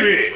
بيه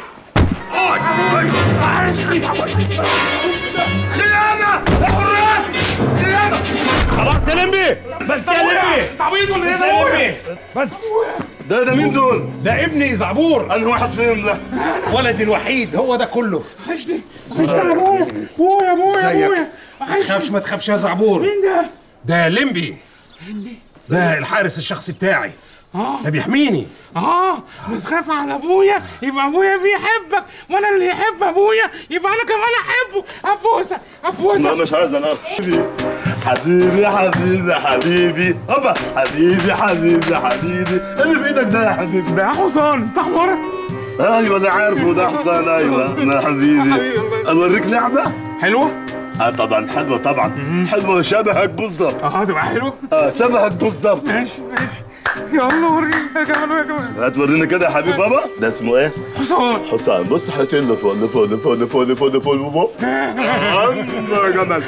خيانة يا حراس خيانة خلاص يا لمبي بس يا لمبي تعويض ولا بس ايه يا ده لمبي بس ده ده مين دول؟ ده ابني زعبور أنا واحد فيهم ده ولدي الوحيد هو ده كله وحشني وحشني يا ابويا ابويا ابويا ازيك؟ ابويا ما وحشني تخافش ما تخافش يا زعبور مين ده؟ ده لمبي ده الحارس الشخصي بتاعي اه ده بيحميني اه بتخاف على ابويا يبقى ابويا بيحبك وانا اللي يحب ابويا يبقى انا كمان احبه ابوسه لا ابوسه مش عايز أنا حبيبي حبيبي حبيبي هوبا حبيبي حبيبي حبيبي اللي في ايدك ده يا حبيبي ده حصان بتاع حمارة ايوه انا عارفه ده حسين ايوه انا حبيبي حبيبي. اوريك لعبه حلوه؟ اه طبعا حلوه طبعا حلوه شبهك بالظبط اه تبقى حلوه اه شبهك بالظبط ماشي ماشي يلا وريني يا كمان يا كمان هتوريني كده يا حبيب بابا ده اسمه ايه حصان حسام بص حيطين اللي فوق اللي فوق اللي فوق اللي فوق اللي فوق اللي فوق اللي فوق الله يا جمال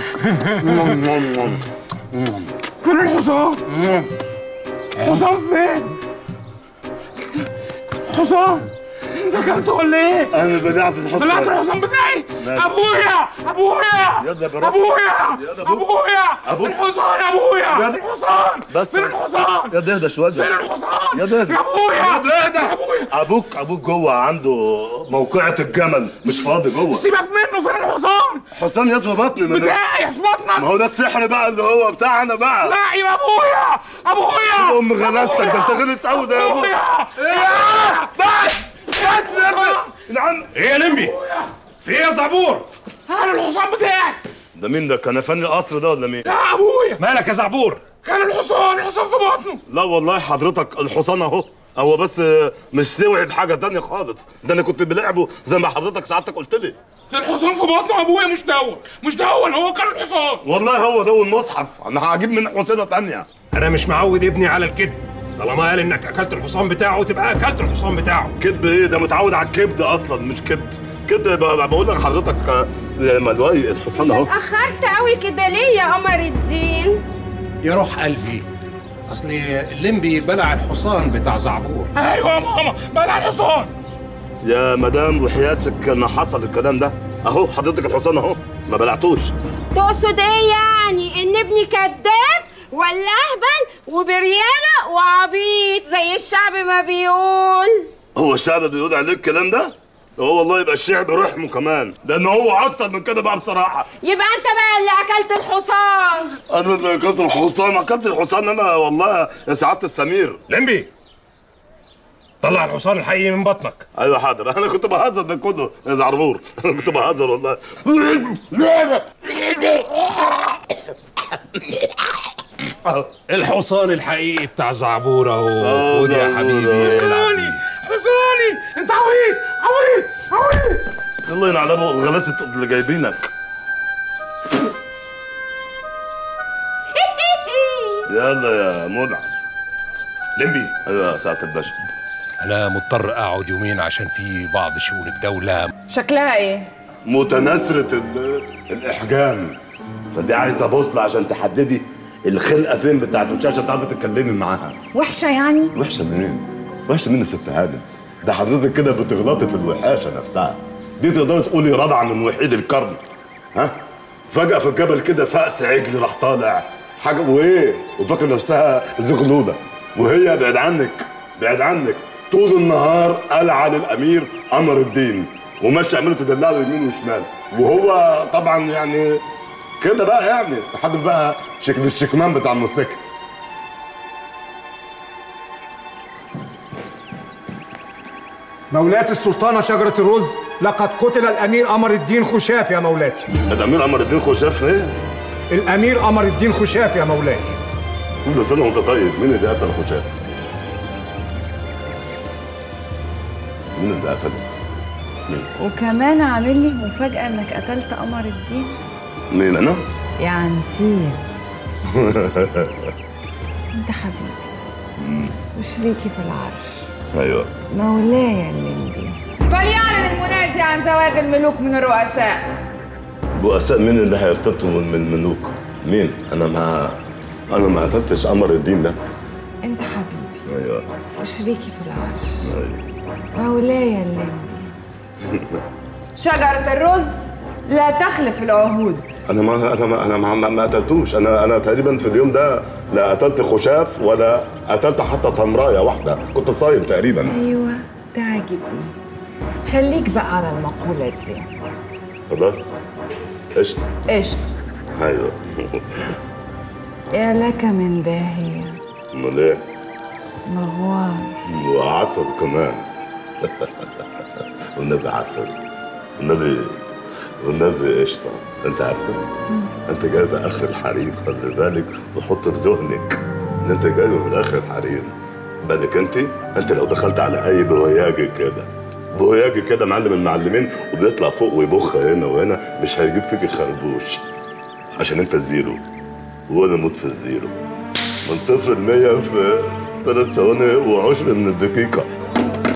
فين الحصان؟ حصان فين؟ حصان انت اكلته ولا ايه؟ انا بدعت طلعت الحصان الحصان بتاعي ماشي. ابويا ابويا يلا يا برا. ابويا يلا أبوك. ابويا أبوك. الحصان يا ابويا يلا. الحصان بس. فين الحصان؟ يا ده اهدى شويه فين الحصان؟ يا ده اهدى يا ابويا يا ده اهدى يا ابويا ابوك ابوك جوه عنده موقعة الجمل مش فاضي جوه سيبك منه فين الحصان؟ حسام يد في بطني من بتاعي في ما بطنك هو ده السحر بقى اللي هو بتاعنا بقى لا يا ابويا ابويا ام غلاستك ده انت غلط قوي ده يا ابوك ابويا ايه بس بس يا ابني نعم ايه يا لمبي في ايه يا زعبور انا الحصان بتاعي ده مين ده كان فني القصر ده ولا مين لا ابويا مالك يا زعبور كان الحصان الحصان في بطنه لا والله حضرتك الحصان اهو هو بس مش سوعي بحاجه تانية خالص ده انا كنت بلعبه زي ما حضرتك سعادتك قلت لي الحصان في بطنه ابويا مش دون مش دون هو كان الحصان والله هو ده المصحف انا هجيب من حصينه تانية انا مش معود ابني على الكذب طالما قال انك اكلت الحصان بتاعه تبقى اكلت الحصان بتاعه كذب ايه ده متعود على الكبد اصلا مش كبد كده ب- بقول لك حضرتك آه، ملواي الحصان اهو اتأخرت قوي كده ليه يا قمر الدين؟ يا روح قلبي اصل الليمبي بلع الحصان بتاع زعبور ايوه يا ماما بلع الحصان يا مدام وحياتك ما حصل الكلام ده اهو حضرتك الحصان اهو ما بلعتوش تقصد ايه يعني ان ابني كذاب ولا اهبل وبريالة وعبيط زي الشعب ما بيقول هو الشعب بيقول عليك الكلام ده هو والله يبقى الشعب رحمه كمان لان هو اكتر من كده بقى بصراحه يبقى انت بقى اللي اكلت الحصان انا اللي اكلت الحصان اكلت الحصان انا والله يا سعاده السمير لمبي طلع الحصان الحقيقي من بطنك ايوه حاضر انا كنت بهزر ده كله يا زعربور انا كنت بهزر والله الحصان الحقيقي بتاع زعبور اهو آه، خد يا زعبور، حبيبي آه. العب حصاني بيه. حصاني انت عبيط عبيط عبيط الله ينعلمه الغلاسه اللي جايبينك يلا يا منعم لمبي ايوه يا سعاده الباشا انا مضطر اقعد يومين عشان في بعض شؤون الدوله شكلها ايه؟ متناثرة ال- الإحجام فدي عايزة بوصلة عشان تحددي الخلقة فين بتاعت الوشاشة عشان تعرفي تتكلمي معاها وحشة يعني؟ وحشة منين؟ وحشة منين يا ست هانم؟ ده حضرتك كده بتغلطي في الوحاشة نفسها دي تقدري تقولي رضعة من وحيد القرن ها؟ فجأة في الجبل كده فأس عجل راح طالع حاجة وإيه؟ وفاكرة نفسها زغلولة وهي بعد عنك بعد عنك طول النهار قلعة للأمير قمر الدين وماشية عمالة تدلع له يمين وشمال وهو طبعا يعني كده بقى يعني لحد بقى شكل الشكمان بتاع الموسيقى مولاتي السلطانة شجرة الرز لقد قتل الأمير قمر الدين خشاف يا مولاتي الأمير قمر الدين خشاف إيه؟ الأمير قمر الدين خشاف يا مولاي كل سنة وأنت طيب مين اللي قتل خشاف؟ مين اللي قتله؟ وكمان عامل لي مفاجأة انك قتلت قمر الدين مين أنا؟ يا عنتير انت حبيبي وشريكي في العرش أيوه مولاي الليمبي فليعلن المنادي عن زواج الملوك من الرؤساء رؤساء مين اللي هيرتبطوا من من الملوك؟ مين؟ أنا ما أنا ما قتلتش قمر الدين ده انت حبيبي أيوه وشريكي في العرش أيوه مولاي الليمبي شجرة الرز لا تخلف العهود انا ما انا ما انا ما, ما, ما قتلتوش انا انا تقريبا في اليوم ده لا قتلت خشاف ولا قتلت حتى تمرايه واحده كنت صايم تقريبا ايوه ده عاجبني خليك بقى على المقولة دي خلاص قشطه ايش ايوه يا لك من داهية امال ايه مغوار وعسل كمان والنبي عسل والنبي والنبي قشطه انت عارف انت جايب اخر الحريم خلي بالك وحط في ذهنك ان انت جايب من اخر الحريم بالك انت انت لو دخلت على اي بوياجي كده بوياجي كده معلم المعلمين وبيطلع فوق ويبخ هنا وهنا مش هيجيب فيك خربوش عشان انت الزيرو وانا موت في الزيرو من صفر لمية في ثلاث ثواني وعشر من الدقيقة